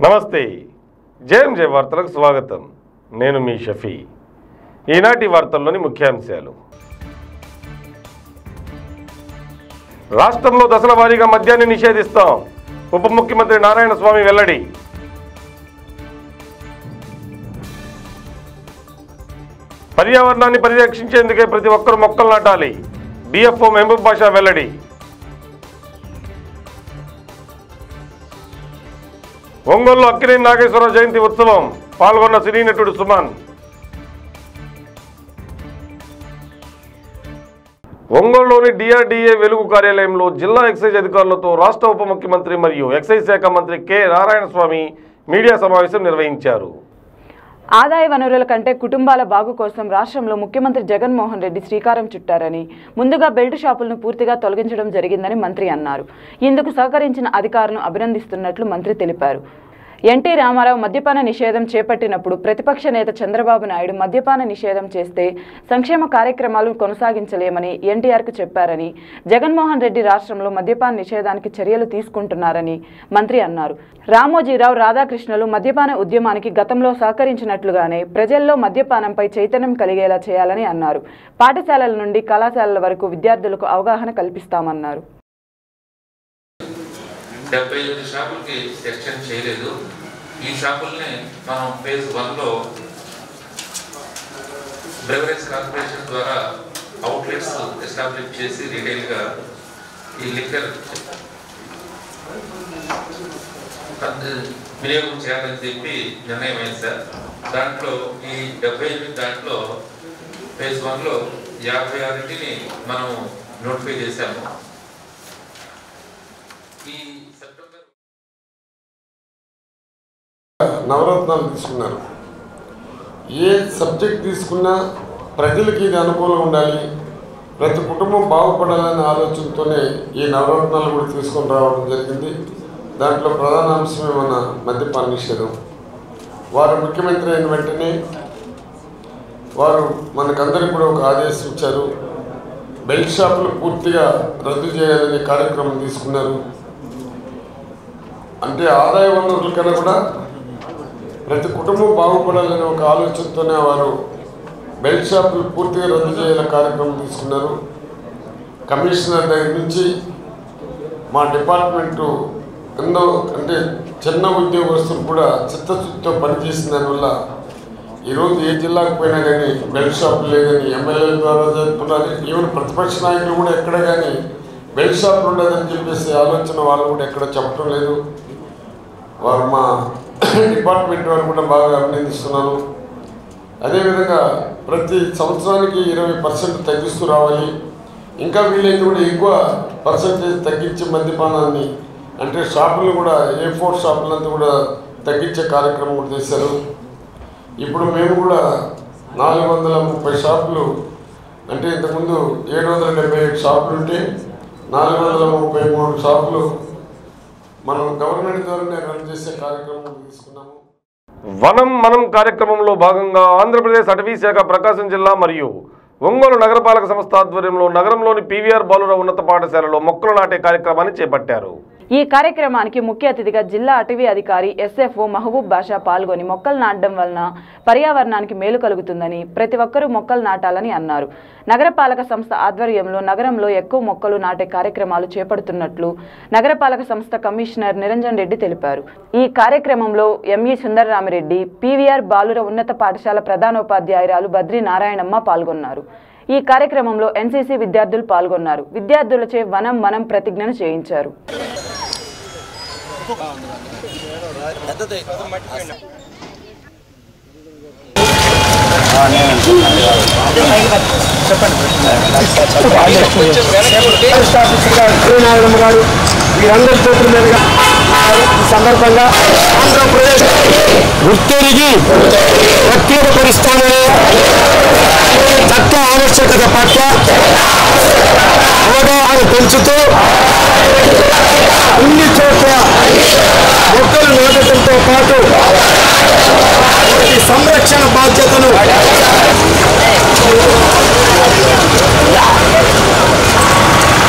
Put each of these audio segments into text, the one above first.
నమస్తే జేఎం జే వార్తలకు స్వాగతం నేను మీ షఫీ ఈనాటి వార్తల్లోని ముఖ్యాంశాలు రాష్ట్రంలో దశల వారీగా మద్యాన్ని నిషేధిస్తాం ఉప ముఖ్యమంత్రి నారాయణ స్వామి వెల్లడి పర్యావరణాన్ని పరిరక్షించేందుకే ప్రతి ఒక్కరూ మొక్కలు నాటాలి డిఎఫ్ఓ మహబూబ్ బాషా వెల్లడి ఒంగోలు అక్కినేని నాగేశ్వరరావు జయంతి ఉత్సవం పాల్గొన్న సినీ నటుడు సుమన్ ఒంగోలులోని డిఆర్డీఏ వెలుగు కార్యాలయంలో జిల్లా ఎక్సైజ్ అధికారులతో రాష్ట్ర ఉప ముఖ్యమంత్రి మరియు ఎక్సైజ్ శాఖ మంత్రి కె నారాయణస్వామి మీడియా సమావేశం నిర్వహించారు ఆదాయ వనరుల కంటే కుటుంబాల బాగు కోసం రాష్ట్రంలో ముఖ్యమంత్రి జగన్మోహన్ రెడ్డి శ్రీకారం చుట్టారని ముందుగా బెల్ట్ షాపులను పూర్తిగా తొలగించడం జరిగిందని మంత్రి అన్నారు ఇందుకు సహకరించిన అధికారులను అభినందిస్తున్నట్లు మంత్రి తెలిపారు ఎన్టీ రామారావు మద్యపాన నిషేధం చేపట్టినప్పుడు ప్రతిపక్ష నేత చంద్రబాబు నాయుడు మద్యపాన నిషేధం చేస్తే సంక్షేమ కార్యక్రమాలు కొనసాగించలేమని ఎన్టీఆర్కు చెప్పారని జగన్మోహన్ రెడ్డి రాష్ట్రంలో మద్యపాన నిషేధానికి చర్యలు తీసుకుంటున్నారని మంత్రి అన్నారు రామోజీరావు రాధాకృష్ణలు మద్యపాన ఉద్యమానికి గతంలో సహకరించినట్లుగానే ప్రజల్లో మద్యపానంపై చైతన్యం కలిగేలా చేయాలని అన్నారు పాఠశాలల నుండి కళాశాలల వరకు విద్యార్థులకు అవగాహన కల్పిస్తామన్నారు డెబ్బై ఐదు షాపులకి ఎక్స్టెండ్ చేయలేదు ఈ షాపుల్ని మనం ఫేజ్ వన్లో బ్రెవరేజ్ కార్పొరేషన్ ద్వారా అవుట్లెట్స్ ఎస్టాబ్లిష్ చేసి రీటైల్గా ఈ లిక్కర్ వినియోగం చేయాలని చెప్పి నిర్ణయం అయింది సార్ దాంట్లో ఈ డెబ్బై ఎనిమిది దాంట్లో ఫేజ్ వన్లో యాభై ఆరింటిని మనం నోటిఫై చేశాము ఈ సెప్టెంబర్ నవరత్నాలు తీసుకున్నారు ఏ సబ్జెక్ట్ తీసుకున్నా ప్రజలకి ఇది అనుకూలంగా ఉండాలి ప్రతి కుటుంబం బాగుపడాలనే ఆలోచనతోనే ఈ నవరత్నాలు కూడా తీసుకొని రావడం జరిగింది దాంట్లో ప్రధాన అంశమే మన మద్యపాన నిషేధం వారు ముఖ్యమంత్రి అయిన వెంటనే వారు మనకందరికి కూడా ఒక ఆదేశం ఇచ్చారు బెల్ట్ షాపులు పూర్తిగా రద్దు చేయాలనే కార్యక్రమం తీసుకున్నారు అంటే ఆదాయ వనరుల కన్నా కూడా ప్రతి కుటుంబం బాగుపడాలనే ఒక ఆలోచనతోనే వారు బెల్ట్ షాపులు పూర్తిగా రద్దు చేయాలనే కార్యక్రమం తీసుకున్నారు కమిషనర్ దగ్గర నుంచి మా డిపార్ట్మెంటు ఎంతో అంటే చిన్న ఉద్యోగస్తులు కూడా చిత్తశుద్ధితో పనిచేసిన దానివల్ల ఈరోజు ఏ జిల్లాకు పోయినా కానీ బెల్ట్ షాపులు లేదని ఎమ్మెల్యేల ద్వారా జరుపుతున్నారు ఈవెన్ ప్రతిపక్ష నాయకులు కూడా ఎక్కడ కానీ బెల్ట్ షాపులు ఉండదని చెప్పేసి ఆలోచన వాళ్ళు కూడా ఎక్కడ చెప్పడం లేదు వారు మా డిపార్ట్మెంట్ వారు కూడా బాగా అభినందిస్తున్నాను అదేవిధంగా ప్రతి సంవత్సరానికి ఇరవై పర్సెంట్ తగ్గిస్తూ రావాలి ఇంకా వీలైతే కూడా ఎక్కువ పర్సంటేజ్ తగ్గించే మద్యపానాన్ని అంటే షాపులు కూడా ఏ ఫోర్ షాపులంతా కూడా తగ్గించే కార్యక్రమం కూడా చేశారు ఇప్పుడు మేము కూడా నాలుగు వందల ముప్పై షాపులు అంటే ఇంతకుముందు ఏడు వందల డెబ్బై ఏడు షాపులు ఉంటే నాలుగు వందల ముప్పై మూడు షాపులు మనం గవర్నమెంట్ ద్వారానే రన్ చేసే కార్యక్రమం తీసుకున్నాము వనం మనం కార్యక్రమంలో భాగంగా ఆంధ్రప్రదేశ్ అటవీ శాఖ ప్రకాశం జిల్లా మరియు ఒంగోలు నగరపాలక సంస్థ ఆధ్వర్యంలో నగరంలోని పీవీఆర్ బాలురావు ఉన్నత పాఠశాలలో మొక్కలు నాటే కార్యక్రమాన్ని చేపట్టారు ఈ కార్యక్రమానికి ముఖ్య అతిథిగా జిల్లా అటవీ అధికారి ఎస్ఎఫ్ఓ మహబూబ్ బాషా పాల్గొని మొక్కలు నాటడం వలన పర్యావరణానికి మేలు కలుగుతుందని ప్రతి ఒక్కరూ మొక్కలు నాటాలని అన్నారు నగరపాలక సంస్థ ఆధ్వర్యంలో నగరంలో ఎక్కువ మొక్కలు నాటే కార్యక్రమాలు చేపడుతున్నట్లు నగరపాలక సంస్థ కమిషనర్ నిరంజన్ రెడ్డి తెలిపారు ఈ కార్యక్రమంలో ఎంఈ సుందరరామిరెడ్డి పీవీఆర్ బాలుర ఉన్నత పాఠశాల ప్రధానోపాధ్యాయురాలు బద్రి నారాయణమ్మ పాల్గొన్నారు ఈ కార్యక్రమంలో ఎన్సీసీ విద్యార్థులు పాల్గొన్నారు విద్యార్థులచే వనం మనం ప్రతిజ్ఞను చేయించారు శ్రీనారాయణ గారు వీరందరి చేతుల మీదుగా ఈ సందర్భంగా ఆంధ్రప్రదేశ్ గుర్తెరిగి ప్రత్యేకపరుస్తానని చట్ట ఆవశ్యకత పట్ల అవగాహన పెంచుతూ అన్ని చోట్ల మొక్కలు నాటడంతో పాటు ఈ సంరక్షణ బాధ్యతను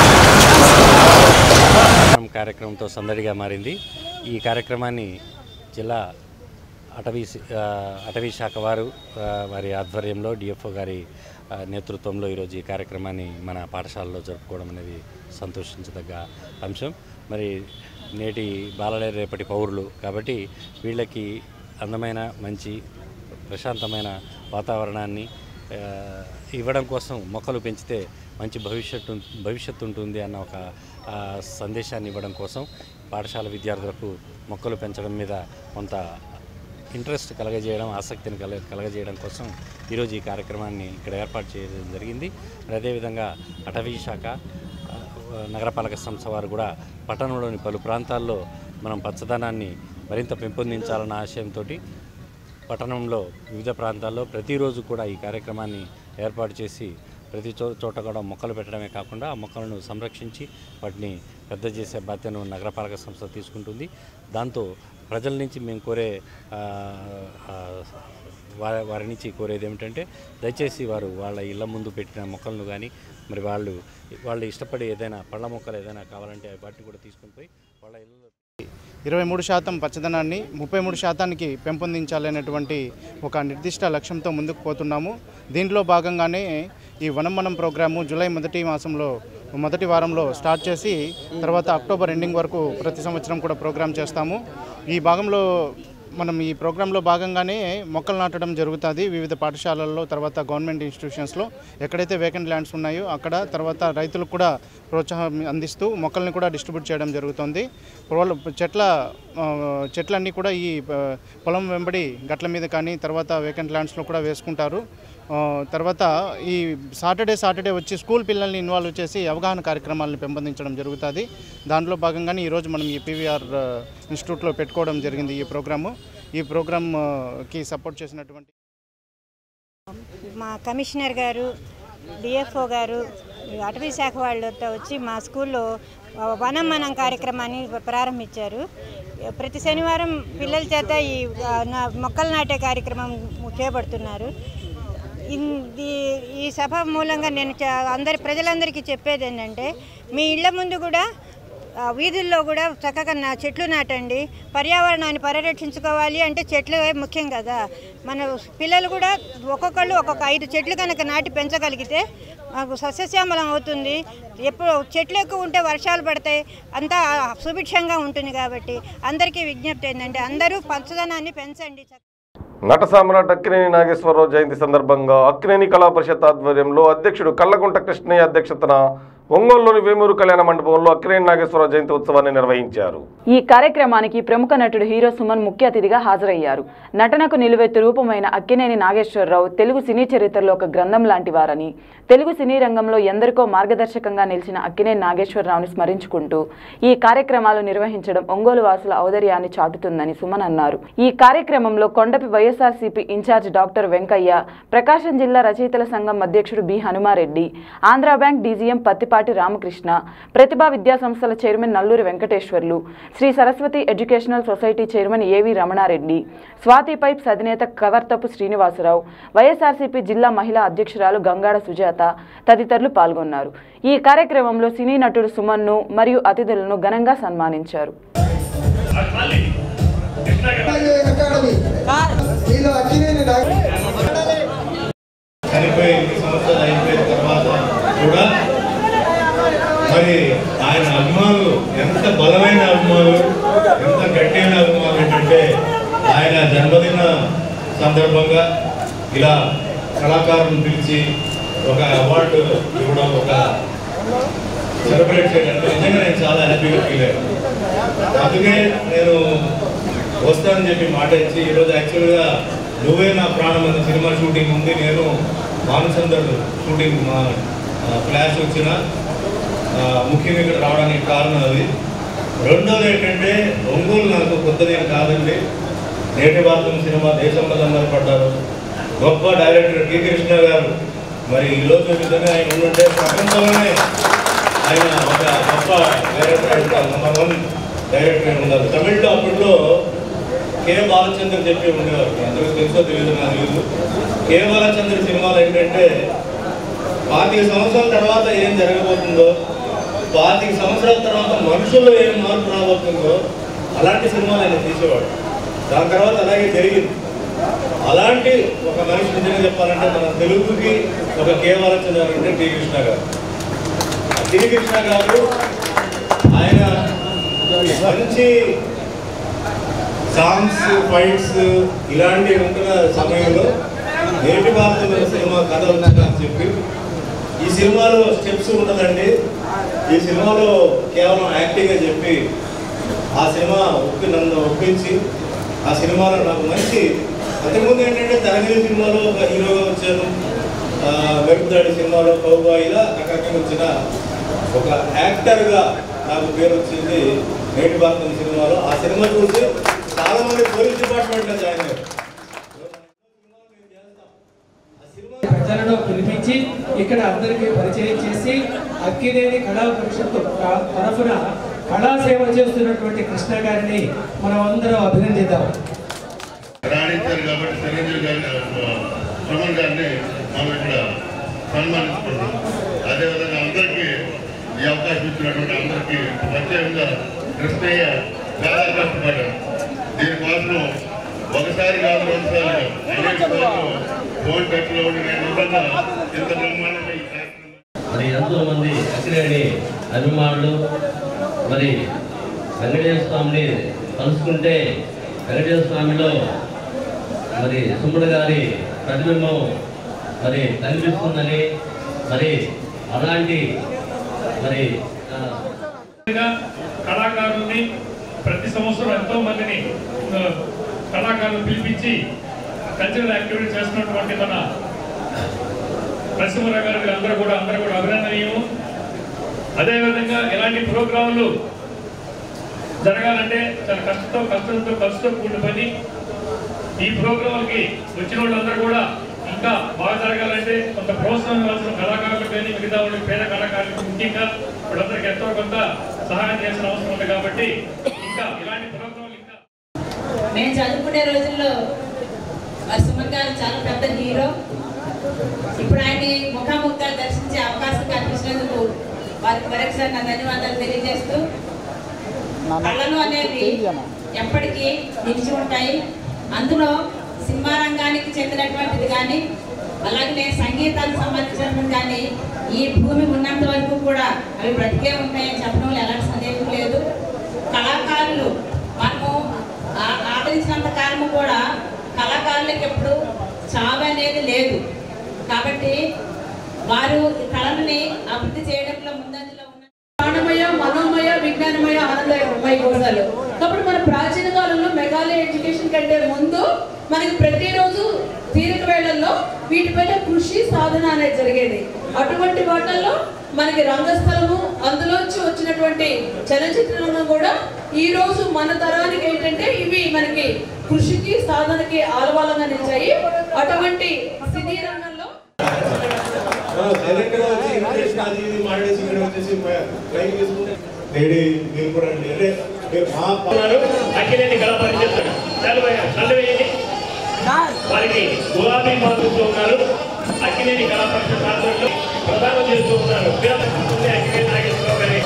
కార్యక్రమంతో సందడిగా మారింది ఈ కార్యక్రమాన్ని జిల్లా అటవీ శ- ఆ, అటవీ శాఖ వారు ఆ, వారి ఆధ్వర్యంలో డిఎఫ్ఓ గారి ఆ, నేతృత్వంలో ఈరోజు ఈ కార్యక్రమాన్ని మన పాఠశాలలో జరుపుకోవడం అనేది సంతోషించదగ్గ అంశం మరి నేటి బాలలే రేపటి పౌరులు కాబట్టి వీళ్ళకి అందమైన మంచి ప్రశాంతమైన వాతావరణాన్ని ఆ, ఇవ్వడం కోసం మొక్కలు పెంచితే మంచి భవిష్యత్తు ఉం- భవిష్యత్తు ఉంటుంది అన్న ఒక ఆ, సందేశాన్ని ఇవ్వడం కోసం పాఠశాల విద్యార్థులకు మొక్కలు పెంచడం మీద కొంత ఇంట్రెస్ట్ కలగజేయడం ఆసక్తిని కల కలగజేయడం కోసం ఈరోజు ఈ కార్యక్రమాన్ని ఇక్కడ ఏర్పాటు చేయడం జరిగింది మరి అదేవిధంగా అటవీ శాఖ ఆ, నగరపాలక సంస్థ వారు కూడా పట్టణంలోని పలు ప్రాంతాల్లో మనం పచ్చదనాన్ని మరింత పెంపొందించాలన్న ఆశయంతో పట్టణంలో వివిధ ప్రాంతాల్లో ప్రతిరోజు కూడా ఈ కార్యక్రమాన్ని ఏర్పాటు చేసి ప్రతి చో చోట కూడా మొక్కలు పెట్టడమే కాకుండా ఆ మొక్కలను సంరక్షించి వాటిని పెద్ద చేసే బాధ్యతను నగరపాలక సంస్థ తీసుకుంటుంది దాంతో ప్రజల నుంచి మేము కోరే ఆ, ఆ, వారి వారి నుంచి కోరేది ఏమిటంటే దయచేసి వారు వాళ్ళ ఇళ్ళ ముందు పెట్టిన మొక్కలను కానీ మరి వాళ్ళు వాళ్ళు ఇష్టపడి ఏదైనా పళ్ళ మొక్కలు ఏదైనా కావాలంటే వాటిని కూడా తీసుకొని పోయి వాళ్ళ ఇళ్ళలో ఇరవై మూడు శాతం పచ్చదనాన్ని ముప్పై మూడు శాతానికి పెంపొందించాలనేటువంటి ఒక నిర్దిష్ట లక్ష్యంతో ముందుకు పోతున్నాము దీంట్లో భాగంగానే ఈ వనం మనం ప్రోగ్రాము జూలై మొదటి మాసంలో మొదటి వారంలో స్టార్ట్ చేసి తర్వాత అక్టోబర్ ఎండింగ్ వరకు ప్రతి సంవత్సరం కూడా ప్రోగ్రామ్ చేస్తాము ఈ భాగంలో మనం ఈ ప్రోగ్రాంలో భాగంగానే మొక్కలు నాటడం జరుగుతుంది వివిధ పాఠశాలల్లో తర్వాత గవర్నమెంట్ ఇన్స్టిట్యూషన్స్లో ఎక్కడైతే వేకెంట్ ల్యాండ్స్ ఉన్నాయో అక్కడ తర్వాత రైతులకు కూడా ప్రోత్సాహం అందిస్తూ మొక్కల్ని కూడా డిస్ట్రిబ్యూట్ చేయడం జరుగుతుంది పొల- చెట్ల ఆ, చెట్లన్నీ కూడా ఈ ఆ, పొలం వెంబడి గట్ల మీద కానీ తర్వాత వేకెంట్ ల్యాండ్స్లో కూడా వేసుకుంటారు ఆ, తర్వాత ఈ సాటర్డే సాటర్డే వచ్చి స్కూల్ పిల్లల్ని ఇన్వాల్వ్ చేసి అవగాహన కార్యక్రమాలను పెంపొందించడం జరుగుతుంది దాంట్లో భాగంగానే ఈరోజు మనం ఈ పీవీఆర్ ఇన్స్టిట్యూట్లో పెట్టుకోవడం జరిగింది ఈ ప్రోగ్రాము ఈ ప్రోగ్రామ్కి సపోర్ట్ చేసినటువంటి మా కమిషనర్ గారు డిఎఫ్ఓ గారు అటవీ శాఖ వాళ్ళతో వచ్చి మా స్కూల్లో వనం మనం కార్యక్రమాన్ని ప్రారంభించారు ప్రతి శనివారం పిల్లల చేత ఈ ఆ, నా- మొక్కలు నాటే కార్యక్రమం చేపడుతున్నారు ఇన్- ఈ- ఈ సభ మూలంగా నేను చ- అందరి ప్రజలందరికీ చెప్పేది ఏంటంటే మీ ఇళ్ళ ముందు కూడా ఆ, వీధుల్లో కూడా చక్కగా నా చెట్లు నాటండి పర్యావరణాన్ని పరిరక్షించుకోవాలి అంటే చెట్లు ముఖ్యం కదా మన పిల్లలు కూడా ఒక్కొక్కళ్ళు ఒక్కొక్క ఐదు చెట్లు కనుక నాటి పెంచగలిగితే మాకు సస్యశ్యామలం అవుతుంది ఎప్పుడు చెట్లు ఎక్కువ ఉంటే వర్షాలు పడతాయి అంతా సుభిక్షంగా ఉంటుంది కాబట్టి అందరికీ విజ్ఞప్తి ఏంటంటే అందరూ పచ్చదనాన్ని పెంచండి నట సామ్రాట్ అక్కినేని నాగేశ్వరరావు జయంతి సందర్భంగా అక్కినేని కళా పరిషత్ ఆధ్వర్యంలో అధ్యక్షుడు కల్లగుంట కృష్ణయ్య అధ్యక్షతన ఒంగోలులోని వేమూరు కళ్యాణ మండపంలో అక్కినేని నాగేశ్వరరావు జయంతి ఉత్సవాన్ని నిర్వహించారు ఈ కార్యక్రమానికి ప్రముఖ నటుడు హీరో సుమన్ ముఖ్య అతిథిగా హాజరయ్యారు నటనకు నిలువెత్తు రూపమైన అక్కినేని నాగేశ్వరరావు తెలుగు సినీ చరిత్రలో ఒక గ్రంథం లాంటి వారని తెలుగు సినీ రంగంలో ఎందరికో మార్గదర్శకంగా నిలిచిన అక్కినేని నాగేశ్వరరావుని స్మరించుకుంటూ ఈ కార్యక్రమాలు నిర్వహించడం ఒంగోలు వాసుల ఔదర్యాన్ని చాటుతుందని సుమన్ అన్నారు ఈ కార్యక్రమంలో కొండపి వైఎస్ఆర్సీపీ ఇన్ఛార్జ్ డాక్టర్ వెంకయ్య ప్రకాశం జిల్లా రచయితల సంఘం అధ్యక్షుడు B Hanumareddy Andhra bank DGM Pattipati Ramakrishna Pratibha Vidya సంస్థల chairman Nalluri Venkateswarlu Sri Saraswati educational society chairman A V Ramanareddy Swathi pipes అధినేత కవర్తపు శ్రీనివాసరావు వైఎస్ఆర్సీపీ జిల్లా మహిళా అధ్యక్షురాలు గంగాడ సుజాత తదితరులు పాల్గొన్నారు ఈ కార్యక్రమంలో సినీ నటుడు సుమన్ను మరియు అతిథులను ఘనంగా సన్మానించారు చనిపోయి ఎన్ని సంవత్సరాలు అయిపోయిన తర్వాత కూడా మరి ఆయన అభిమానులు ఎంత బలమైన అభిమానులు ఎంత గట్టైన అభిమానులు ఏంటంటే ఆయన జన్మదిన సందర్భంగా ఇలా కళాకారులను పిలిచి ఒక అవార్డు ఇవ్వడం ఒక సెలబ్రేట్ చేయడం నిజంగా నేను చాలా హ్యాపీగా ఫీల్ అయ్యాను అందుకే నేను వస్తానని చెప్పి మాట ఇచ్చి ఈరోజు యాక్చువల్గా నువ్వే నా ప్రాణం అనే సినిమా షూటింగ్ ఉంది నేను మానసందర్ షూటింగ్ మా ఫ్లాష్ వచ్చిన ఆ, ముఖ్యంగా ఇక్కడ రావడానికి కారణం అది రెండోది ఏంటంటే ఒంగోలు నాకు కొత్తదేం కాదండి నేటి భారతం సినిమా దేశంలో సందర్భపడ్డారు గొప్ప డైరెక్టర్ టి కృష్ణ గారు మరి ఈరోజు విధంగా ఆయన ఉండుంటే ప్రపంచంలోనే ఆయన ఒక గొప్ప డైరెక్టర్ నెంబర్ వన్ డైరెక్టర్ ఉన్నారు తమిళ్లో అప్పట్లో కె బాలచంద్ర చెప్పి ఉండేవారు మీ అందరికీ తెలుసో తెలియదు నాకు తెలియదు కె బాలచంద్ర సినిమాలు ఏంటంటే పాతిక సంవత్సరాల తర్వాత ఏం జరగబోతుందో పాతిక సంవత్సరాల తర్వాత మనుషుల్లో ఏం మార్పు రాబోతుందో అలాంటి సినిమాలు ఆయన తీసేవాడు దాని తర్వాత అలాగే జరిగింది అలాంటి ఒక మనిషి నిజంగా చెప్పాలంటే మన తెలుగుకి ఒక కేవలం అంటే టి కృష్ణ గారు టి కృష్ణ గారు ఆయన మంచి సాంగ్స్ ఫైట్స్ ఇలాంటివి ఉంటున్న సమయంలో నేటి భారతంలో సినిమా కథ వచ్చిందని చెప్పి ఈ సినిమాలో స్టెప్స్ ఉండదండి ఈ సినిమాలో కేవలం యాక్టింగ్ అని చెప్పి ఆ సినిమా ఒప్పి నన్ను ఒప్పించి ఆ సినిమాలో నాకు మంచి అంతకుముందు ఏంటంటే తరగతి సినిమాలో ఒక హీరోగా వచ్చాను ఆ, మెరుపుదాడి సినిమాలో కౌబాయిలా రకరకంగా వచ్చిన ఒక యాక్టర్గా నాకు పేరు వచ్చింది నేటి భారతం సినిమాలో ఆ సినిమా చూసి చాలా మంది పోలీస్ డిపార్ట్మెంట్లో జాయిన్ అయ్యారు ప్రజలను పిలిపించి ఇక్కడ అందరికీ పరిచయం చేసి అక్కినేని కళా పరిషత్తు త- తరఫున కళా సేవ చేస్తున్నటువంటి కృష్ణ గారిని మనం అందరం అభినందిద్దాం రాణించారు కాబట్టి చిరంజీవి గారిని ఆ, సుమన్ గారిని మనం ఇక్కడ సన్మానించుకుంటాం అదేవిధంగా అందరికీ ఈ అవకాశం ఇచ్చినటువంటి అందరికీ ప్రత్యేకంగా కృష్ణయ్య చాలా కష్టపడ్డారు దీనికోసం ఒకసారి కాదు రెండు సార్లు కాదు అనేక సార్లు ఫోన్ టచ్లో ఉండి నేను నిజంగా ఇంత బ్రహ్మాండంగా ఈ కార్యక్రమం మరి ఎంతో మంది అక్కినేని అభిమానులు మరి వెంకటేశ్వర స్వామిని కలుసుకుంటే వెంకటేశ్వర స్వామిలో మరి సుమ్ముడు గారి ప్రతిబింబం మరి కనిపిస్తుందని మరి అలాంటి మరి ఆ, కళాకారుల్ని ప్రతి సంవత్సరం ఎంతో మందిని ఆ, కళాకారులు పిలిపించి కల్చరల్ యాక్టివిటీ చేస్తున్నటువంటి మన నరసింహరావు గారు అందరూ కూడా అందరూ కూడా అభినందనీయము అదేవిధంగా ఇలాంటి ప్రోగ్రాంలు జరగాలంటే చాలా కష్టంతో కష్టంతో కష్టంతో కూడిన పని ఈ ప్రోగ్రాంకి వచ్చిన వాళ్ళందరూ కూడా ఇంకా బాగా జరగాలంటే కొంత ప్రోత్సాహం ఇవ్వాల్సిన కళాకారులకు కానీ మిగతా వాళ్ళకి పేద కళాకారులకు ముఖ్యంగా వాళ్ళందరికీ ఎంతో కొంత సహాయం చేయాల్సిన అవసరం ఉంది కాబట్టి ఇంకా ఇలాంటి ప్రోగ్రాంలు ఇంకా మేము చదువుకునే రోజుల్లో మరి సుమన్ గారు చాలా పెద్ద హీరో ఇప్పుడు ఆయన్ని ముఖాముఖిగా దర్శించే అవకాశం కల్పించినందుకు వారికి మరొకసారి నా ధన్యవాదాలు తెలియజేస్తూ కళలు అనేవి ఎప్పటికీ నిలిచి ఉంటాయి అందులో సినిమా రంగానికి చెందినటువంటిది కానీ అలాగే సంగీతానికి సంబంధించినటువంటి కానీ ఈ భూమి ఉన్నంత వరకు కూడా అవి బ్రతికే ఉంటాయని చెప్పడంలో ఎలాంటి సందేహం లేదు కళాకారులు మనము ఆ- ఆదరించినంత కాలము కూడా కళాకారులకు ఎప్పుడు చావు అనేది లేదు కాబట్టి వారు ఈ కళలని అభివృద్ధి చేయడంలో ముందంజలో ప్రాణమయ మనోమయ విజ్ఞానమయ ఆనందమయ కోశాలు కాబట్టి మన ప్రాచీన కాలంలో మెగాలయ ఎడ్యుకేషన్ కంటే ముందు మనకి ప్రతిరోజు తీరిక వేళల్లో వీటిపైన కృషి సాధన అనేది జరిగేది అటువంటి వాటిల్లో మనకి రంగస్థలము అందులోంచి వచ్చినటువంటి చలనచిత్ర రంగం కూడా ఈ రోజు మన తరానికి ఏంటంటే ఇవి మనకి కృషికి సాధనకి ఆలవాలంగా నిలిచాయి అటువంటి సినీ రంగంలో సైలెంట్ గా వచ్చి ఇన్విటేషన్ అది ఇది మాట్లాడేసి ఇక్కడ వచ్చేసి లైవ్ చేసుకుంటే లేడీ మీరు కూడా అండి అంటే మీరు మా అక్కినేని కళా పరిషత్ నల్లవేయండి వారికి గులాబీ మాతృతో ఉన్నారు అక్కినేని కళా పరిషత్ ఆధ్వర్యంలో ప్రదానం చేస్తూ ఉన్నారు వీరభద్రుడు అక్కినేని నాగేశ్వరరావు గారి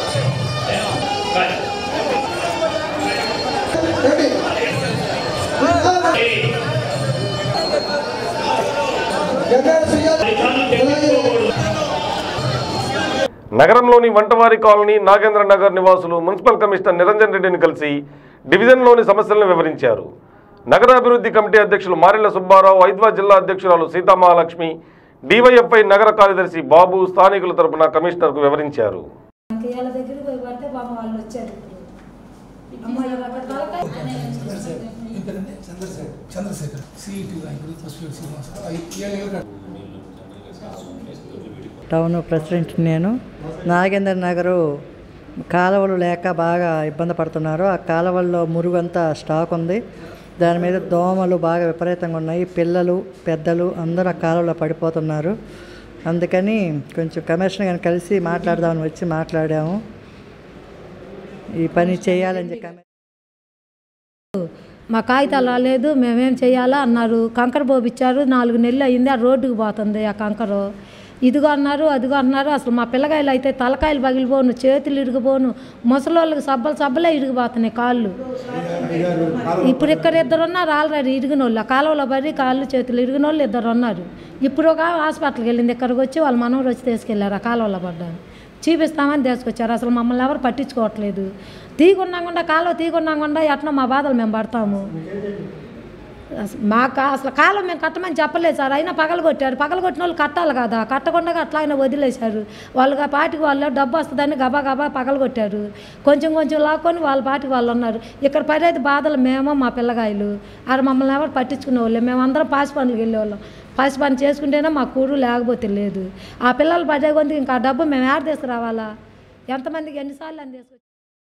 బాయ్. నగరంలోని వంటవారి కాలనీ నాగేంద్ర నగర్ నివాసులు మున్సిపల్ కమిషనర్ నిరంజన్ రెడ్డిని కలిసి డివిజన్లోని సమస్యలను వివరించారు నగరాభివృద్ధి కమిటీ అధ్యక్షులు మారెళ్ల సుబ్బారావు ఐద్వా జిల్లా అధ్యక్షురాలు సీతామహాలక్ష్మి డివైఎఫ్ఐ నగర కార్యదర్శి బాబు స్థానికుల తరపున కమిషనర్కు వివరించారు వాళ్ళ దగ్గరికి పోయి పడితే పాపం వాళ్ళు వచ్చారు అమ్మాయి రకరకాల చంద్రశేఖర్ చంద్రశేఖర్ సిఇటి ఇప్పుడు ఫస్ట్ ఇయర్ శ్రీనివాస ఏడు ఏళ్ళు టౌన్ ప్రెసిడెంట్ నేను నాగేంద్ర నగరు కాలువలు లేక బాగా ఇబ్బంది పడుతున్నారు ఆ కాలువల్లో మురుగంతా స్టాక్ ఉంది దాని మీద దోమలు బాగా విపరీతంగా ఉన్నాయి పిల్లలు పెద్దలు అందరూ ఆ కాలువలో పడిపోతున్నారు అందుకని కొంచెం కమిషనర్ గారిని కలిసి మాట్లాడదామని వచ్చి మాట్లాడాము ఈ పని చేయాలని చెప్పి మా కాగితాలు రాలేదు మేమేం చేయాలా అన్నారు కంకర పోపిచ్చారు నాలుగు నెలలు అయింది ఆ రోడ్డుకు పోతుంది ఆ కంకరు ఇదిగో అన్నారు అదిగో అన్నారు అసలు మా పిల్లకాయలు అయితే తలకాయలు పగిలిపోను చేతులు ఇరిగిపోను ముసలోళ్ళకి సబ్బలు సబ్బలే ఇరిగిపోతున్నాయి కాళ్ళు ఇప్పుడు ఇక్కడ ఇద్దరు ఉన్నారు ఆల్రెడీ ఇరిగిన వాళ్ళు ఆ కాలువలో పడి కాళ్ళు చేతులు ఇరిగిన వాళ్ళు ఇద్దరు ఉన్నారు ఇప్పుడు ఒక హాస్పిటల్కి వెళ్ళింది ఇక్కడికి వచ్చి వాళ్ళ మనవరు వచ్చి తీసుకెళ్ళారు ఆ కాలువలో పడ్డాను చూపిస్తామని తీసుకొచ్చారు అసలు మమ్మల్ని ఎవరు పట్టించుకోవట్లేదు తీగున్నాకుండా కాలువ తీగున్నాకుండా ఎట్లా మా బాధలు మేము పడతాము అసలు మాకు అసలు కాలం మేము కట్టమని చెప్పలేదు సార్ అయినా పగలగొట్టారు పగలగొట్టిన వాళ్ళు కట్టాలి కదా కట్టకుండా అట్లా ఆయన వదిలేశారు వాళ్ళకి ఆ పాటికి వాళ్ళు డబ్బు వస్తుందని గబా గబా పగలగొట్టారు కొంచెం కొంచెం లాక్కొని వాళ్ళ పాటికి వాళ్ళు ఉన్నారు ఇక్కడ పడేది బాధలు మేమో మా పిల్లగాయలు ఆడ మమ్మల్ని ఎవరు పట్టించుకునే వాళ్ళే మేము అందరం పాసి పనులకు వెళ్ళేవాళ్ళం పాసి పని చేసుకుంటేనే మా కూడు లేకపోతే లేదు ఆ పిల్లలు పడే కొంత ఇంకా ఆ డబ్బు మేము ఏడ తీసుకురావాలా ఎంతమందికి ఎన్నిసార్లు అని తీసుకొచ్చి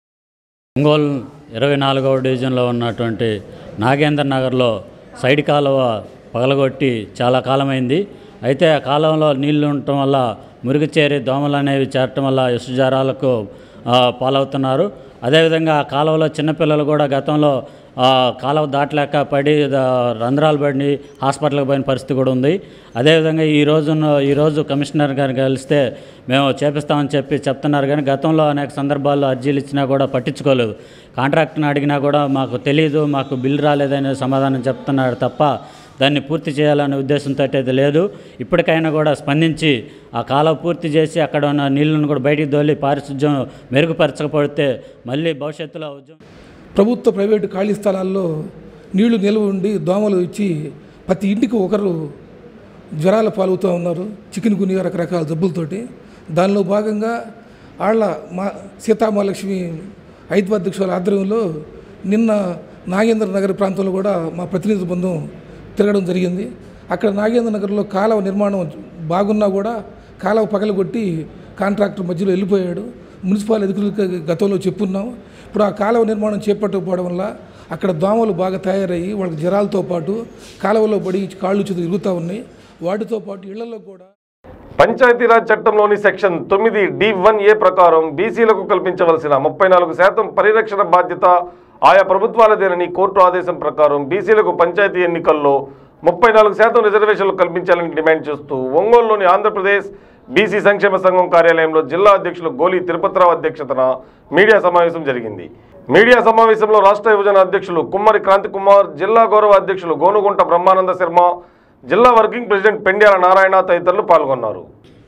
ఒంగోలు ఇరవై నాలుగవ డివిజన్లో ఉన్నటువంటి నాగేంద్ర నగర్లో సైడ్ కాలువ పగలగొట్టి చాలా కాలమైంది అయితే ఆ కాలంలో నీళ్లు ఉండటం వల్ల మురుగు చేరి దోమలు అనేవి చేరటం వల్ల ఇసుజారాలకు ఆ, పాలవుతున్నారు అదేవిధంగా ఆ కాలువలో చిన్నపిల్లలు కూడా గతంలో ఆ, కాలువ దాటలేక పడి ద- రంధ్రాలు పడి హాస్పిటల్కి పోయిన పరిస్థితి కూడా ఉంది అదేవిధంగా ఈ రోజు ఈరోజు కమిషనర్ గారిని కలిస్తే మేము చేపిస్తామని చెప్పి చెప్తున్నారు కానీ గతంలో అనేక సందర్భాల్లో అర్జీలు ఇచ్చినా కూడా పట్టించుకోలేదు కాంట్రాక్ట్ని అడిగినా కూడా మాకు తెలియదు మాకు బిల్ రాలేదనే సమాధానం చెప్తున్నాడు తప్ప దాన్ని పూర్తి చేయాలనే ఉద్దేశంతో అయితే లేదు ఇప్పటికైనా కూడా స్పందించి ఆ కాలువ పూర్తి చేసి అక్కడ ఉన్న నీళ్ళను కూడా బయటికి దోలి పారిశుధ్యం మెరుగుపరచకపోతే మళ్ళీ భవిష్యత్తులో ఉద్యమం ప్రభుత్వ ప్రైవేటు ఖాళీ స్థలాల్లో నీళ్లు నిల్వ ఉండి దోమలు ఇచ్చి ప్రతి ఇంటికి ఒకరు జ్వరాల పాలవుతూ ఉన్నారు చికెన్ గునియా రకరకాల జబ్బులతోటి దానిలో భాగంగా ఆళ్ళ మా సీతామహాలక్ష్మి ఐదు అధ్యక్షుల ఆధ్వర్యంలో నిన్న నాగేంద్ర నగర్ ప్రాంతంలో కూడా మా ప్రతినిధి బృందం తిరగడం జరిగింది అక్కడ నాగేంద్ర నగర్లో కాలువ నిర్మాణం బాగున్నా కూడా కాలువ పగలగొట్టి కాంట్రాక్టర్ మధ్యలో వెళ్ళిపోయాడు మున్సిపల్ అధికారులకు గతంలో చెప్పున్నాం ఇప్పుడు ఆ కాలువ నిర్మాణం చేపట్టకపోవడం వల్ల అక్కడ దోమలు బాగా తయారయ్యి వాళ్ళకి జ్వరాలతో పాటు కాలువలో పడి కాళ్ళు చేతులు ఇరుగుతూ ఉన్నాయి వాటితో పాటు ఇళ్లలో కూడా పంచాయతీరాజ్ చట్టంలోని సెక్షన్ తొమ్మిది డి వన్ ఏ ప్రకారం బీసీలకు కల్పించవలసిన ముప్పై నాలుగు శాతం పరిరక్షణ బాధ్యత ఆయా ప్రభుత్వాలదేనని కోర్టు ఆదేశం ప్రకారం బీసీలకు పంచాయతీ ఎన్నికల్లో ముప్పై నాలుగు శాతం రిజర్వేషన్లు కల్పించాలని డిమాండ్ చేస్తూ ఒంగోలులోని ఆంధ్రప్రదేశ్ బీసీ సంక్షేమ సంఘం కార్యాలయంలో జిల్లా అధ్యక్షులు గోలి తిరుపతిరావు అధ్యక్షతన మీడియా సమావేశం జరిగింది మీడియా సమావేశంలో రాష్ట్ర యువజన అధ్యక్షులు కుమ్మరి క్రాంతి కుమార్ జిల్లా గౌరవ అధ్యక్షులు గోనుగుంట బ్రహ్మానంద శర్మ జిల్లా వర్కింగ్ ప్రెసిడెంట్ పెండ్యాల నారాయణ తదితరులు పాల్గొన్నారు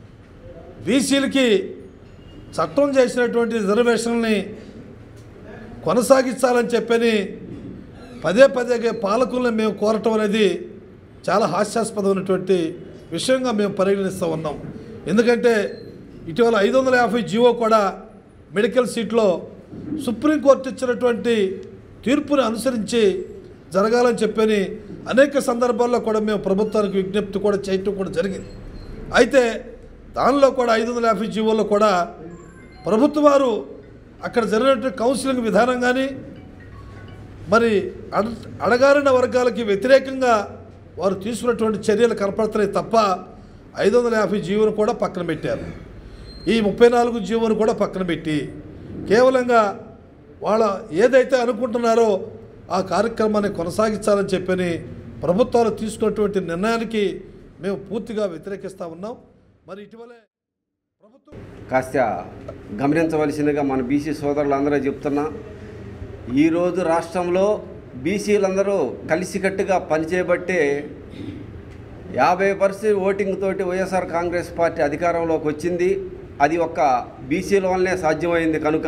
బీసీలకి చట్టం చేసినటువంటి రిజర్వేషన్ని కొనసాగించాలని చెప్పని పదే పదే పాలకులను మేము కోరటం అనేది చాలా హాస్యాస్పదమైనటువంటి విషయంగా మేము పరిగణిస్తూ ఉన్నాం ఎందుకంటే ఇటీవల ఐదు వందల యాభై జీవో కూడా మెడికల్ సీట్లో సుప్రీంకోర్టు ఇచ్చినటువంటి తీర్పుని అనుసరించి జరగాలని చెప్పని అనేక సందర్భాల్లో కూడా మేము ప్రభుత్వానికి విజ్ఞప్తి కూడా చేయటం కూడా జరిగింది అయితే దానిలో కూడా ఐదు వందల యాభై జీవోలో కూడా ప్రభుత్వ వారు అక్కడ జరిగినటువంటి కౌన్సిలింగ్ విధానం కానీ మరి అడ అడగారిన వర్గాలకి వ్యతిరేకంగా వారు తీసుకున్నటువంటి చర్యలు కనపడుతున్నాయి తప్ప ఐదు వందల యాభై జీవోను కూడా పక్కన పెట్టారు ఈ ముప్పై నాలుగు జీవోను కూడా పక్కన పెట్టి కేవలంగా వాళ్ళ ఏదైతే అనుకుంటున్నారో ఆ కార్యక్రమాన్ని కొనసాగించాలని చెప్పని ప్రభుత్వాలు తీసుకున్నటువంటి నిర్ణయానికి మేము పూర్తిగా వ్యతిరేకిస్తూ ఉన్నాం మరి ఇటీవలే కాస్త గమనించవలసిందిగా మన బీసీ సోదరులందరూ చెప్తున్నా ఈరోజు రాష్ట్రంలో బీసీలందరూ కలిసికట్టుగా పనిచేయబట్టే యాభై పర్సెంట్ ఓటింగ్ తోటి వైఎస్ఆర్ కాంగ్రెస్ పార్టీ అధికారంలోకి వచ్చింది అది ఒక్క బీసీల వల్లనే సాధ్యమైంది కనుక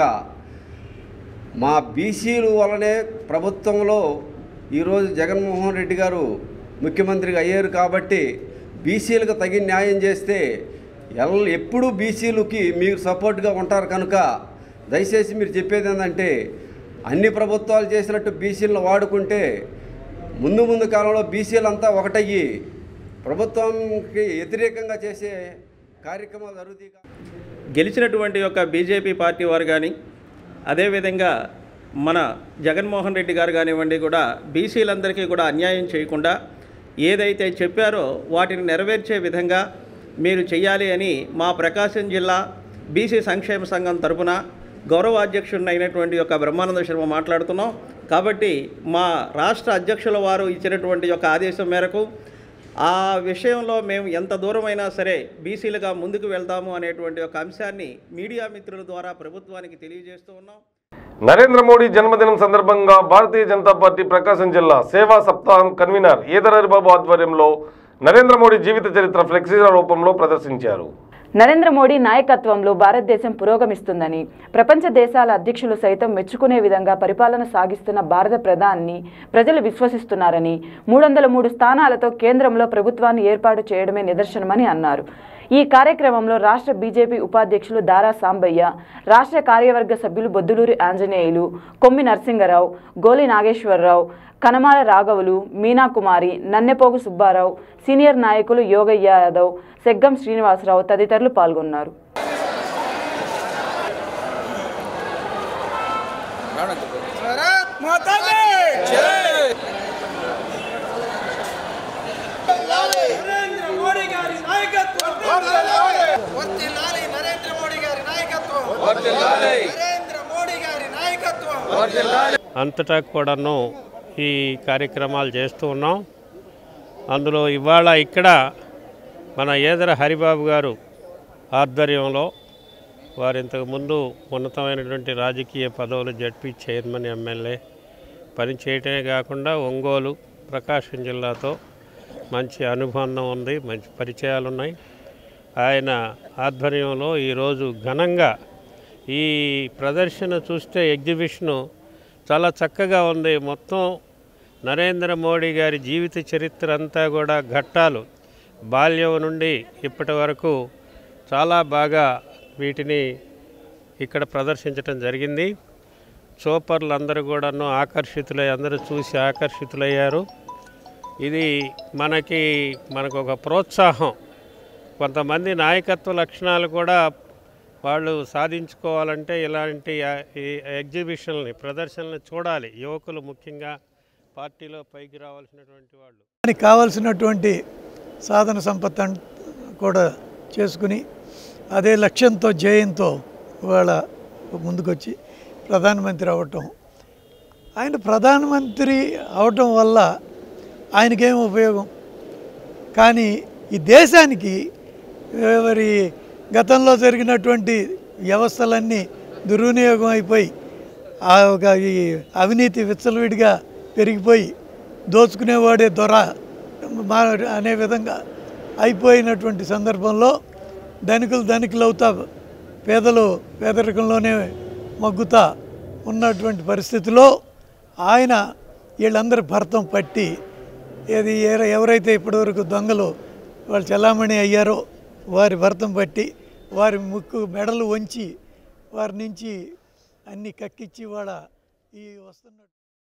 మా బీసీల వల్లనే ప్రభుత్వంలో ఈరోజు జగన్మోహన్ రెడ్డి గారు ముఖ్యమంత్రిగా అయ్యారు కాబట్టి బీసీలకు తగిన న్యాయం చేస్తే ఎల్ ఎప్పుడూ బీసీలకి మీరు సపోర్ట్గా ఉంటారు కనుక దయచేసి మీరు చెప్పేది ఏంటంటే అన్ని ప్రభుత్వాలు చేసినట్టు బీసీలను వాడుకుంటే ముందు ముందు కాలంలో బీసీలంతా ఒకటయ్యి ప్రభుత్వానికి వ్యతిరేకంగా చేసే కార్యక్రమాలు జరుగుతాయి గెలిచినటువంటి యొక్క బీజేపీ పార్టీ వారు కానీ అదేవిధంగా మన జగన్మోహన్ రెడ్డి గారు కానివ్వండి కూడా బీసీలందరికీ కూడా అన్యాయం చేయకుండా ఏదైతే చెప్పారో వాటిని నెరవేర్చే విధంగా మీరు చేయాలి అని మా ప్రకాశం జిల్లా బీసీ సంక్షేమ సంఘం తరపున గౌరవ అధ్యక్షుడిని అయినటువంటి యొక్క బ్రహ్మానంద శర్మ మాట్లాడుతున్నాం కాబట్టి మా రాష్ట్ర అధ్యక్షుల వారు ఇచ్చినటువంటి యొక్క ఆదేశం మేరకు ఆ విషయంలో మేము ఎంత దూరమైనా సరే బీసీలుగా ముందుకు వెళ్తాము అనేటువంటి ఒక అంశాన్ని మీడియా మిత్రుల ద్వారా ప్రభుత్వానికి తెలియజేస్తూ ఉన్నాం నరేంద్ర మోడీ జన్మదినం సందర్భంగా భారతీయ జనతా పార్టీ ప్రకాశం జిల్లా సేవా సప్తాహం కన్వీనర్ ఈదరరిబాబు ఆధ్వర్యంలో నరేంద్ర మోడీ జీవిత చరిత్ర ఫ్లెక్సీల రూపంలో ప్రదర్శించారు నరేంద్ర మోడీ నాయకత్వంలో భారతదేశం పురోగమిస్తుందని ప్రపంచ దేశాల అధ్యక్షులు సైతం మెచ్చుకునే విధంగా పరిపాలన సాగిస్తున్న భారత ప్రధాని ప్రజలు విశ్వసిస్తున్నారని మూడు వందల మూడు స్థానాలతో కేంద్రంలో ప్రభుత్వాన్ని ఏర్పాటు చేయడమే నిదర్శనమని అన్నారు ఈ కార్యక్రమంలో రాష్ట్ర బీజేపీ ఉపాధ్యక్షులు దారా సాంబయ్య రాష్ట్ర కార్యవర్గ సభ్యులు బొద్దులూరి ఆంజనేయులు కొమ్మి నరసింగరావు గోలి నాగేశ్వరరావు కనమాల రాఘవులు మీనాకుమారి నన్నెపోగు సుబ్బారావు సీనియర్ నాయకులు యోగయ్య యాదవ్ సెగ్గం శ్రీనివాసరావు తదితరులు పాల్గొన్నారు भारत माता की जय నరేంద్ర మోడీ గారి నాయకత్వం వర్ధిల్లాలి నరేంద్ర మోడీ గారి నాయకత్వం నరేంద్ర మోడీ గారి నాయకత్వం అంతటా కూడాను ఈ కార్యక్రమాలు చేస్తూ ఉన్నాం అందులో ఇవాళ ఇక్కడ మన ఏదర హరిబాబు గారు ఆధ్వర్యంలో వారు ఇంతకుముందు ఉన్నతమైనటువంటి రాజకీయ పదవులు జడ్పీ చైర్మన్ ఎమ్మెల్యే పనిచేయటమే కాకుండా ఒంగోలు ప్రకాశం జిల్లాతో మంచి అనుబంధం ఉంది మంచి పరిచయాలు ఉన్నాయి ఆయన ఆధ్వర్యంలో ఈరోజు ఘనంగా ఈ ప్రదర్శన చూస్తే ఎగ్జిబిషను చాలా చక్కగా ఉంది మొత్తం నరేంద్ర మోడీ గారి జీవిత చరిత్ర అంతా కూడా ఘట్టాలు బాల్యం నుండి ఇప్పటి వరకు చాలా బాగా వీటిని ఇక్కడ ప్రదర్శించడం జరిగింది చూపర్లు అందరూ కూడాను ఆకర్షితులై అందరూ చూసి ఆకర్షితులయ్యారు ఇది మనకి మనకు ఒక ప్రోత్సాహం కొంతమంది నాయకత్వ లక్షణాలు కూడా వాళ్ళు సాధించుకోవాలంటే ఇలాంటి ఆ- ఈ ఎగ్జిబిషన్ని ప్రదర్శనలు చూడాలి యువకులు ముఖ్యంగా పార్టీలో పైకి రావాల్సినటువంటి వాళ్ళు దానికి కావాల్సినటువంటి సాధన సంపత్తి అన్- కూడా చేసుకుని అదే లక్ష్యంతో జయంతో ఇవాళ ముందుకొచ్చి ప్రధానమంత్రి అవ్వటం ఆయన ప్రధానమంత్రి అవటం వల్ల ఆయనకేం ఉపయోగం కానీ ఈ దేశానికి మరి గతంలో జరిగినటువంటి వ్యవస్థలన్నీ దుర్వినియోగం అయిపోయి ఆ ఒక ఈ అవినీతి విచ్చలవిడిగా పెరిగిపోయి దోచుకునేవాడే దొర మా అనే విధంగా అయిపోయినటువంటి సందర్భంలో ధనికులు ధనికులు అవుతా పేదలు పేదరికంలోనే మగ్గుతా ఉన్నటువంటి పరిస్థితిలో ఆయన వీళ్ళందరి భర్తం పట్టి ఏది ఏ- ఎవరైతే ఇప్పటివరకు దొంగలు వాళ్ళు చలామణి అయ్యారో వారి భర్తం పట్టి వారి ముక్కు మెడలు వంచి వారి నుంచి అన్ని కక్కిచ్చి వాళ్ళ ఈ వస్తున్న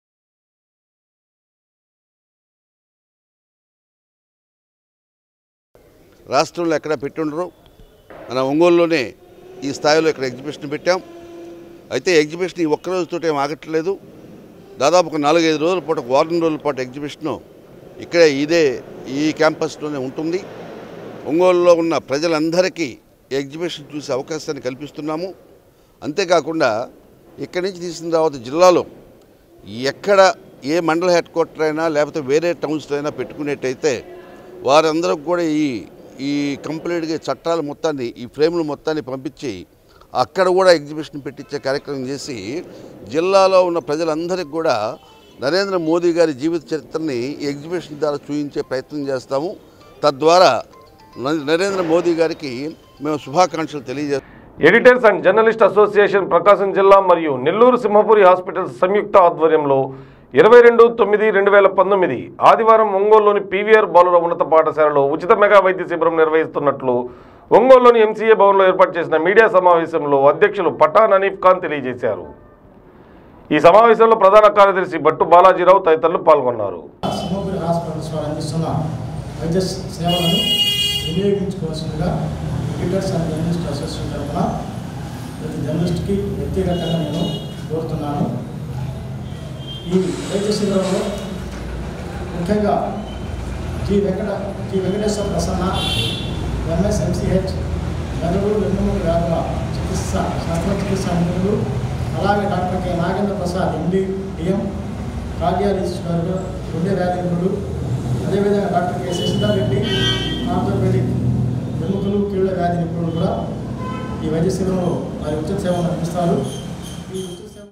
రాష్ట్రంలో ఎక్కడ పెట్టుండరు మన ఒంగోలులోనే ఈ స్థాయిలో ఇక్కడ ఎగ్జిబిషన్ పెట్టాం అయితే ఎగ్జిబిషన్ ఈ ఒక్క రోజుతోటి ఏం ఆగట్లేదు దాదాపు ఒక నాలుగైదు రోజుల పాటు ఒక వారం రోజుల పాటు ఎగ్జిబిషను ఇక్కడే ఇదే ఈ క్యాంపస్లోనే ఉంటుంది ఒంగోలులో ఉన్న ప్రజలందరికీ ఈ ఎగ్జిబిషన్ చూసే అవకాశాన్ని కల్పిస్తున్నాము అంతేకాకుండా ఇక్కడి నుంచి తీసిన తర్వాత జిల్లాలో ఎక్కడ ఏ మండల హెడ్ క్వార్టర్ అయినా లేకపోతే వేరే టౌన్స్లో అయినా పెట్టుకునేట్టయితే వారందరూ కూడా ఈ ఈ కంప్లీట్గా చట్టాల మొత్తాన్ని ఈ ఫ్రేముల మొత్తాన్ని పంపించి అక్కడ కూడా ఎగ్జిబిషన్ పెట్టించే కార్యక్రమం చేసి జిల్లాలో ఉన్న ప్రజలందరికీ కూడా నరేంద్ర మోదీ గారి జీవిత చరిత్రని ఈ ఎగ్జిబిషన్ ద్వారా చూపించే ప్రయత్నం చేస్తాము తద్వారా న- నరేంద్ర మోదీ గారికి మేము శుభాకాంక్షలు తెలియజేస్తాము editors and journalist association Prakasam జిల్లా మరియు నెల్లూరు సింహపురి హాస్పిటల్స్ సంయుక్త ఆధ్వర్యంలో ఇరవై రెండు తొమ్మిది రెండు వేల పంతొమ్మిది ఆదివారం ఒంగోలులోని పీవీఆర్ బాలుర ఉన్నత పాఠశాలలో ఉచిత మెగా వైద్య శిబిరం నిర్వహిస్తున్నట్లు ఒంగోలులోని ఎంసీఏ భవన్లో ఏర్పాటు చేసిన మీడియా సమావేశంలో అధ్యక్షులు పఠాన్ అనీఫ్ ఖాన్ తెలియజేశారు ఈ సమావేశంలో ప్రధాన కార్యదర్శి భట్టు బాలాజీరావు తదితరులు పాల్గొన్నారు సింహపురి హాస్పిటల్స్ వారు అందిస్తున్న వైద్య సేవలను వినియోగించుకోవాల్సిందిగా ఎడిటర్స్ అండ్ జర్నలిస్ట్ అసోసియేషన్ తరఫున ప్రతి జర్నలిస్ట్కి వ్యక్తిగతంగా నేను కోరుతున్నాను ఈ వైద్య శిబిరంలో ముఖ్యంగా G Venkata G Venkateswara Prasanna MS MCH మెదడు వెన్నుముక వ్యాధుల చికిత్స శస్త్రచికిత్స నిపుణులు అలాగే doctor K Nagendra Prasad MD DM cardiologist గారు గుండె వ్యాధి నిపుణులు అదేవిధంగా doctor K Sasidhar Reddy orthopedic వెన్నుకలు కీళ్ళ వ్యాధి నిపుణులు కూడా ఈ వైద్య శిబిరంలో వారి ఉచిత సేవలు అందిస్తారు ఈ ఉచిత సేవ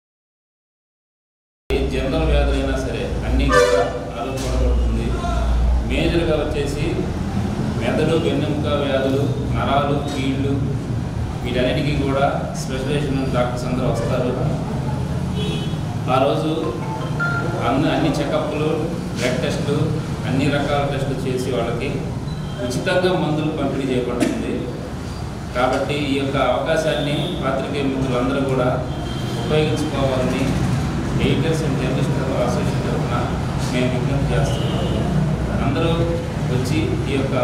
జనరల్ వ్యాధులైనా సరే అన్నీ కూడా ఆలోచించబడుతుంది మేజర్గా వచ్చేసి మెదడు వెన్నెముక వ్యాధులు నరాలు కీళ్ళు వీటన్నిటికీ కూడా స్పెషలైజేషన్ డాక్టర్స్ అందరూ వస్తారు ఆ రోజు అన్ని అన్ని చెకప్లు బ్లడ్ టెస్టులు అన్ని రకాల టెస్టులు చేసి వాళ్ళకి ఉచితంగా మందులు పంపిణీ చేయబడుతుంది కాబట్టి ఈ యొక్క అవకాశాన్ని పాత్రికేయ మిత్రులందరూ కూడా ఉపయోగించుకోవాలని ఎయిటర్స్ అండ్ జర్నలిస్ట్ అసోసియేషన్ తరఫున మేము విజ్ఞప్తి చేస్తున్నాము అందరూ వచ్చి ఈ యొక్క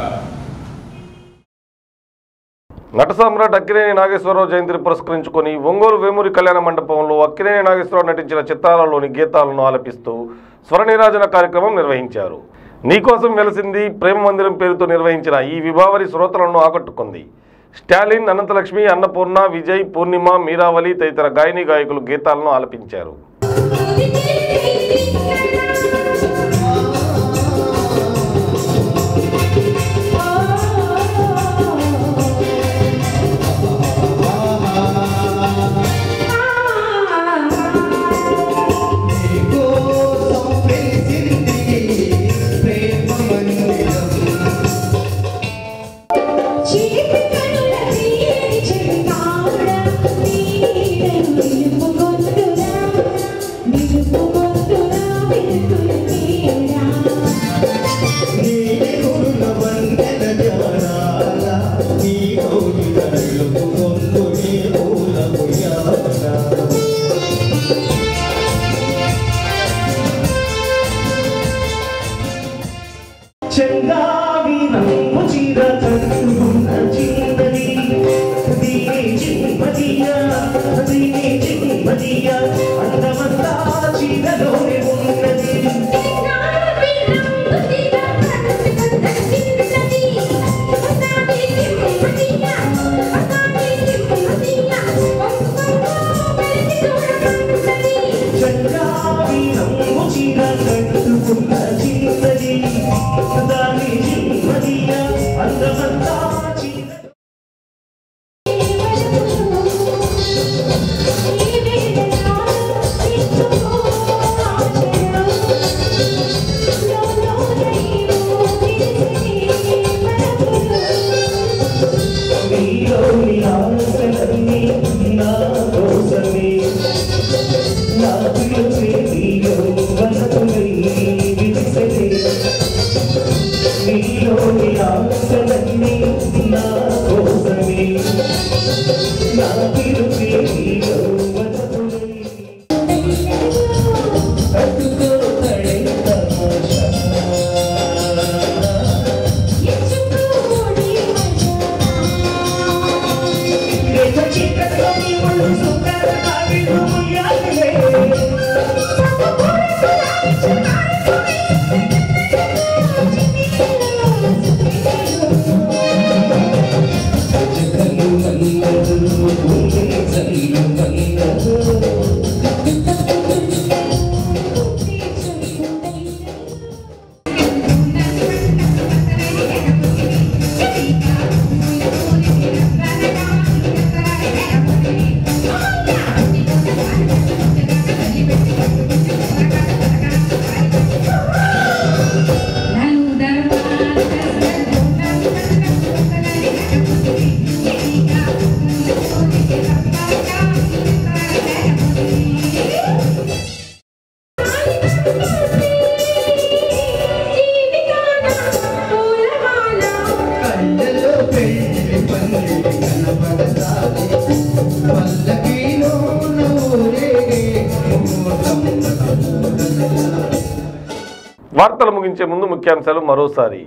నట సామ్రాట్ అక్కినేని నాగేశ్వరరావు జయంతిని పురస్కరించుకొని ఒంగోలు వేమూరి కళ్యాణ మండపంలో అక్కినేని నాగేశ్వరరావు నటించిన చిత్రాలలోని గీతాలను ఆలపిస్తూ స్వరనిరాజన కార్యక్రమం నిర్వహించారు నీకోసం వెలసింది ప్రేమ మందిరం పేరుతో నిర్వహించిన ఈ విభావరి శ్రోతలను ఆకట్టుకుంది స్టాలిన్ అనంతలక్ష్మి అన్నపూర్ణ విజయ్ పూర్ణిమ మీరావళి తదితర గాయని గాయకులు గీతాలను ఆలపించారు చెంగావి నమ్ము చీర కట్టుకున్న చీరని దీనే చిమ్మదియ దీనే చిమ్మదియ అందమంతా చీరలోనే ఉన్నది చెంగావి నమ్ము చీర కట్టుకున్న చీరని దాని చిమ్మదియ అందమంతా చీర నీలోని ఆశలన్నీ నా కోసమే నా పిలుపే నీలో వనతులై విరిసెలే నీలోని ఆశలన్నీ నా కోసమే నా పిలుపే నీలో వనతులై అటుకో తడే తమాషా రేఖ చీకటిలోని ఒళ్ళు సుందర కావిడు ముయ్యాలే. జగలు మందరు, పూలే జల్లు మందరు. కళ్ళలో పెళ్లి పన్నెండు కనపడతాది పల్లకీలో నూరేగే ముహూర్తం వార్తలు ముగించే ముందు ముఖ్యాంశాలు మరోసారి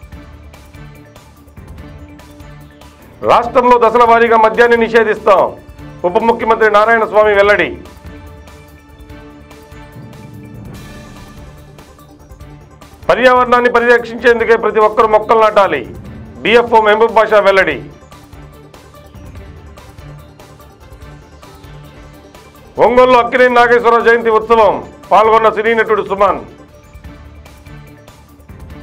రాష్ట్రంలో దశల వారీగా మద్యాన్ని నిషేధిస్తాం ఉప ముఖ్యమంత్రి నారాయణ స్వామి వెల్లడి పర్యావరణాన్ని పరిరక్షించేందుకే ప్రతి ఒక్కరూ మొక్కలు నాటాలి డిఎఫ్ఓ మహబూబ్ బాషా వెల్లడి ఒంగోలు అక్కినేని నాగేశ్వరరావు జయంతి ఉత్సవం పాల్గొన్న సినీ నటుడు సుమన్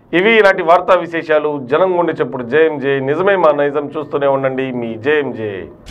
ఇవి ఇలాంటి వార్తా విశేషాలు జనం గుండె చెప్పుడు జేఎంజే నిజమే మా నైజం చూస్తూనే ఉండండి మీ జేఎంజే